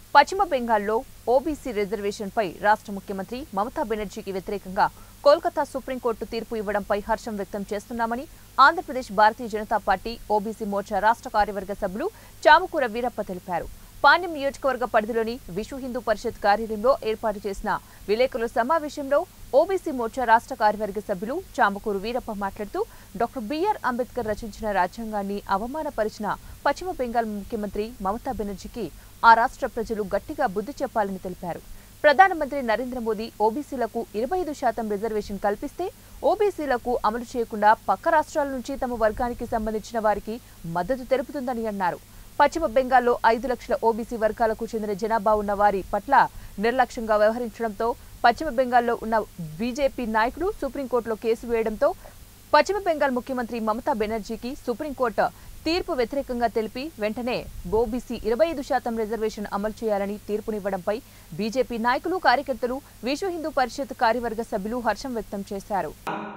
పశ్చిమ బెంగాల్లో ఓబీసీ రిజర్వేషన్పై రాష్ట్ర ముఖ్యమంత్రి మమతా బెనర్జీకి వ్యతిరేకంగా కోల్కతా సుప్రీంకోర్టు తీర్పు ఇవ్వడంపై హర్షం వ్యక్తం చేస్తున్నామని ఆంధ్రప్రదేశ్ భారతీయ జనతా పార్టీ ఓబీసీ మోర్చా రాష్ట్ర కార్యవర్గ సభ్యులు చాముకూర వీరప్ప తెలిపారు పాణ్యం నియోజకవర్గ పరిధిలోని విశ్వ హిందూ పరిషత్ కార్యాలయంలో ఏర్పాటు చేసిన విలేకరుల సమావేశంలో ఓబీసీ మోర్చా రాష్ట్ర కార్యవర్గ సభ్యులు చామకూరు వీరప్ప మాట్లాడుతూ డాక్టర్ బిఆర్ అంబేద్కర్ రచించిన రాజ్యాంగాన్ని అవమానపరిచిన పశ్చిమ బెంగాల్ ముఖ్యమంత్రి మమతా బెనర్జీకి ఆ రాష్ట్ర ప్రజలు గట్టిగా బుద్ధి చెప్పాలని తెలిపారు ప్రధానమంత్రి నరేంద్ర మోదీ ఓబీసీలకు ఇరవై ఐదు శాతం రిజర్వేషన్ కల్పిస్తే ఓబీసీలకు అమలు చేయకుండా పక్క రాష్ట్రాల నుంచి తమ వర్గానికి సంబంధించిన వారికి మద్దతు తెలుపుతుందని అన్నారు పశ్చిమ బెంగాల్లో ఐదు లక్షల ఓబీసీ వర్గాలకు చెందిన జనాభా ఉన్న వారి పట్ల నిర్లక్ష్యంగా వ్యవహరించడంతో పశ్చిమ బెంగాల్లో ఉన్న బీజేపీ నాయకులు సుప్రీంకోర్టులో కేసు వేయడంతో పశ్చిమ బెంగాల్ ముఖ్యమంత్రి మమతా బెనర్జీకి సుప్రీంకోర్టు తీర్పు వ్యతిరేకంగా తెలిపి వెంటనే ఓబీసీ ఇరవై ఐదు శాతం రిజర్వేషన్ అమలు చేయాలని తీర్పునివ్వడంపై బీజేపీ నాయకులు కార్యకర్తలు విశ్వ హిందూ పరిషత్ కార్యవర్గ సభ్యులు హర్షం వ్యక్తం చేశారు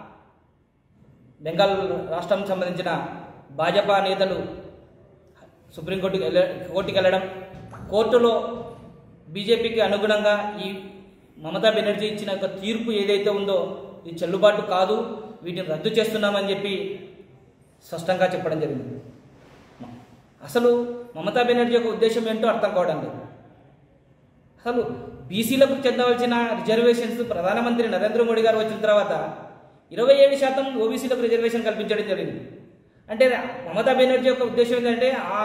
బెంగాల్ రాష్ట్రం సంబంధించిన భాజపా నేతలు సుప్రీంకోర్టుకి వెళ్ళ కోర్టుకి వెళ్ళడం కోర్టులో బీజేపీకి అనుగుణంగా ఈ మమతా బెనర్జీ ఇచ్చిన ఒక తీర్పు ఏదైతే ఉందో ఇది చెల్లుబాటు కాదు వీటిని రద్దు చేస్తున్నామని చెప్పి స్పష్టంగా చెప్పడం జరిగింది అసలు మమతా బెనర్జీ యొక్క ఉద్దేశం ఏంటో అర్థం కావడం లేదు అసలు బీసీలకు చెందవలసిన రిజర్వేషన్స్ ప్రధానమంత్రి నరేంద్ర మోడీ గారు వచ్చిన తర్వాత ఇరవై ఏడు శాతం ఓబీసీలకు రిజర్వేషన్ కల్పించడం జరిగింది అంటే మమతా బెనర్జీ యొక్క ఉద్దేశం ఏంటంటే ఆ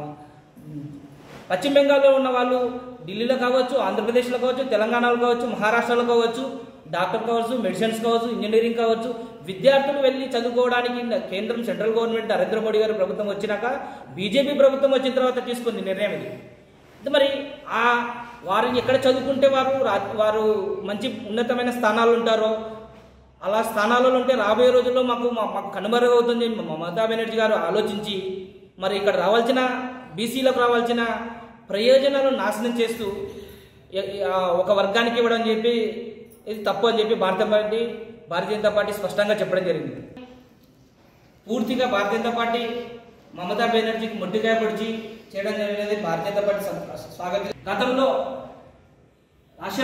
పశ్చిమ బెంగాల్లో ఉన్న వాళ్ళు ఢిల్లీలో కావచ్చు ఆంధ్రప్రదేశ్లో కావచ్చు తెలంగాణలో కావచ్చు మహారాష్ట్రలో కావచ్చు డాక్టర్ కావచ్చు మెడిసిన్స్ కావచ్చు ఇంజనీరింగ్ కావచ్చు విద్యార్థులు వెళ్ళి చదువుకోవడానికి కేంద్రం సెంట్రల్ గవర్నమెంట్ నరేంద్ర మోడీ గారి ప్రభుత్వం వచ్చినాక బీజేపీ ప్రభుత్వం వచ్చిన తర్వాత తీసుకుంది నిర్ణయం ఇది అయితే మరి ఆ వారిని ఎక్కడ చదువుకుంటే వారు రా- వారు మంచి ఉన్నతమైన స్థానాలు ఉంటారో అలా స్థానాలలో ఉంటే రాబోయే రోజుల్లో మాకు మా- మాకు కనుమరుగవుతుంది మా మమతా బెనర్జీ గారు ఆలోచించి మరి ఇక్కడ రావాల్సిన బీసీలకు రావాల్సిన ప్రయోజనాలు నాశనం చేస్తూ ఎ- ఆ ఒక వర్గానికి ఇవ్వడం చెప్పి ఇది తప్పు అని చెప్పి భారత పార్టీ భారతీయ జనతా పార్టీ స్పష్టంగా చెప్పడం జరిగింది పూర్తిగా భారతీయ జనతా పార్టీ మమతా బెనర్జీకి మొట్టికాయ పొడిచి చేయడం జరిగినది భారతీయ జనతా పార్టీ స్వాగతం గతంలో